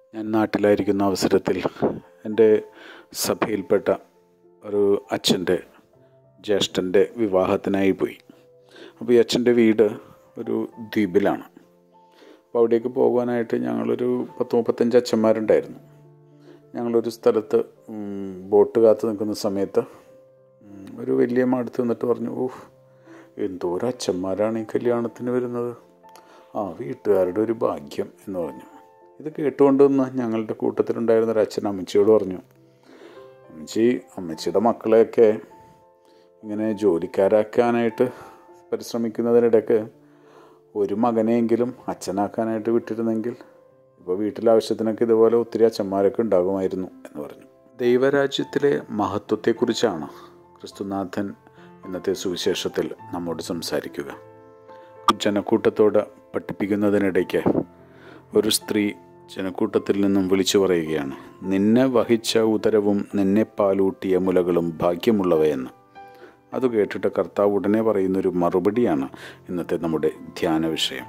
ഞാൻ നാട്ടിലായിരിക്കുന്ന അവസരത്തിൽ എൻ്റെ സഭയിൽപ്പെട്ട ഒരു അച്ഛൻ്റെ ജ്യേഷ്ഠൻ്റെ വിവാഹത്തിനായി പോയി അപ്പോൾ ഈ അച്ഛൻ്റെ വീട് ഒരു ദ്വീപിലാണ് അപ്പോൾ അവിടേക്ക് പോകുവാനായിട്ട് ഞങ്ങളൊരു പത്ത് മുപ്പത്തഞ്ച് അച്ഛന്മാരുണ്ടായിരുന്നു ഞങ്ങളൊരു സ്ഥലത്ത് ഉം, ബോട്ട് കാത്ത് നിൽക്കുന്ന സമയത്ത് ഉം, ഒരു വലിയ അടുത്ത് നിന്നിട്ട് പറഞ്ഞു ഓഹ് എന്തോരം അച്ഛന്മാരാണ് ഈ കല്യാണത്തിന് വരുന്നത് ആ വീട്ടുകാരുടെ ഒരു ഭാഗ്യം എന്ന് പറഞ്ഞു ഇത് കേട്ടുകൊണ്ട് നിന്ന് ഞങ്ങളുടെ കൂട്ടത്തിലുണ്ടായിരുന്ന ഒരു അച്ഛൻ അമ്മച്ചിയോട് പറഞ്ഞു അമ്മച്ചി അമ്മച്ചിയുടെ മക്കളെയൊക്കെ ഇങ്ങനെ ജോലിക്കാരാക്കാനായിട്ട് പരിശ്രമിക്കുന്നതിനിടയ്ക്ക് ഒരു മകനെയെങ്കിലും അച്ഛനാക്കാനായിട്ട് വിട്ടിരുന്നെങ്കിൽ ഇപ്പോൾ വീട്ടിലെ ആവശ്യത്തിനൊക്കെ ഇതുപോലെ ഒത്തിരി അച്ഛന്മാരൊക്കെ ഉണ്ടാകുമായിരുന്നു എന്ന് പറഞ്ഞു ദൈവരാജ്യത്തിലെ മഹത്വത്തെക്കുറിച്ചാണ് ക്രിസ്തുനാഥൻ ഇന്നത്തെ സുവിശേഷത്തിൽ നമ്മോട് സംസാരിക്കുക ജനക്കൂട്ടത്തോട് പഠിപ്പിക്കുന്നതിനിടയ്ക്ക് ഒരു സ്ത്രീ ജനക്കൂട്ടത്തിൽ നിന്നും വിളിച്ചു പറയുകയാണ് നിന്നെ വഹിച്ച ഉദരവും നിന്നെ പാലൂട്ടിയ മുലകളും ഭാഗ്യമുള്ളവയെന്ന് അത് കേട്ടിട്ട് കർത്താവ് ഉടനെ പറയുന്നൊരു മറുപടിയാണ് ഇന്നത്തെ നമ്മുടെ ധ്യാന വിഷയം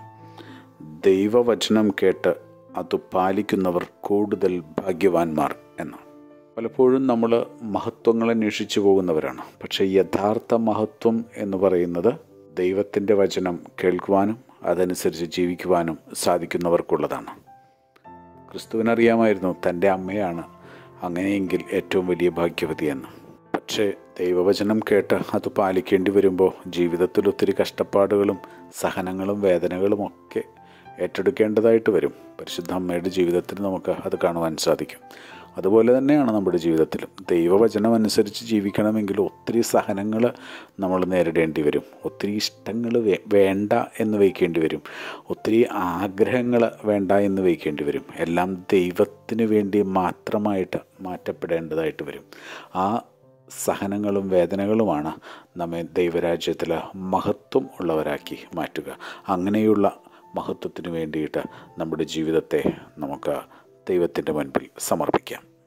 ദൈവവചനം കേട്ട് അത് പാലിക്കുന്നവർ കൂടുതൽ ഭാഗ്യവാന്മാർ എന്നാണ് പലപ്പോഴും നമ്മൾ മഹത്വങ്ങൾ അന്വേഷിച്ചു പോകുന്നവരാണ് പക്ഷേ യഥാർത്ഥ മഹത്വം എന്ന് പറയുന്നത് ദൈവത്തിൻ്റെ വചനം കേൾക്കുവാനും അതനുസരിച്ച് ജീവിക്കുവാനും സാധിക്കുന്നവർക്കുള്ളതാണ് ക്രിസ്തുവിനറിയാമായിരുന്നു തൻ്റെ അമ്മയാണ് അങ്ങനെയെങ്കിൽ ഏറ്റവും വലിയ ഭാഗ്യവതിയെന്ന് പക്ഷേ ദൈവവചനം കേട്ട് അത് പാലിക്കേണ്ടി വരുമ്പോൾ ജീവിതത്തിൽ ഒത്തിരി കഷ്ടപ്പാടുകളും സഹനങ്ങളും വേദനകളും ഒക്കെ ഏറ്റെടുക്കേണ്ടതായിട്ട് വരും പരിശുദ്ധ അമ്മയുടെ ജീവിതത്തിൽ നമുക്ക് അത് കാണുവാൻ സാധിക്കും അതുപോലെ തന്നെയാണ് നമ്മുടെ ജീവിതത്തിലും ദൈവവചനം അനുസരിച്ച് ജീവിക്കണമെങ്കിൽ ഒത്തിരി സഹനങ്ങൾ നമ്മൾ നേരിടേണ്ടി വരും ഒത്തിരി ഇഷ്ടങ്ങൾ വേണ്ട എന്ന് വയ്ക്കേണ്ടി വരും ഒത്തിരി ആഗ്രഹങ്ങൾ വേണ്ട എന്ന് വയ്ക്കേണ്ടി വരും എല്ലാം ദൈവത്തിന് വേണ്ടി മാത്രമായിട്ട് മാറ്റപ്പെടേണ്ടതായിട്ട് വരും ആ സഹനങ്ങളും വേദനകളുമാണ് നമ്മെ ദൈവരാജ്യത്തിൽ മഹത്വം ഉള്ളവരാക്കി മാറ്റുക അങ്ങനെയുള്ള മഹത്വത്തിന് വേണ്ടിയിട്ട് നമ്മുടെ ജീവിതത്തെ നമുക്ക് ദൈവത്തിൻ്റെ മുൻപിൽ സമർപ്പിക്കാം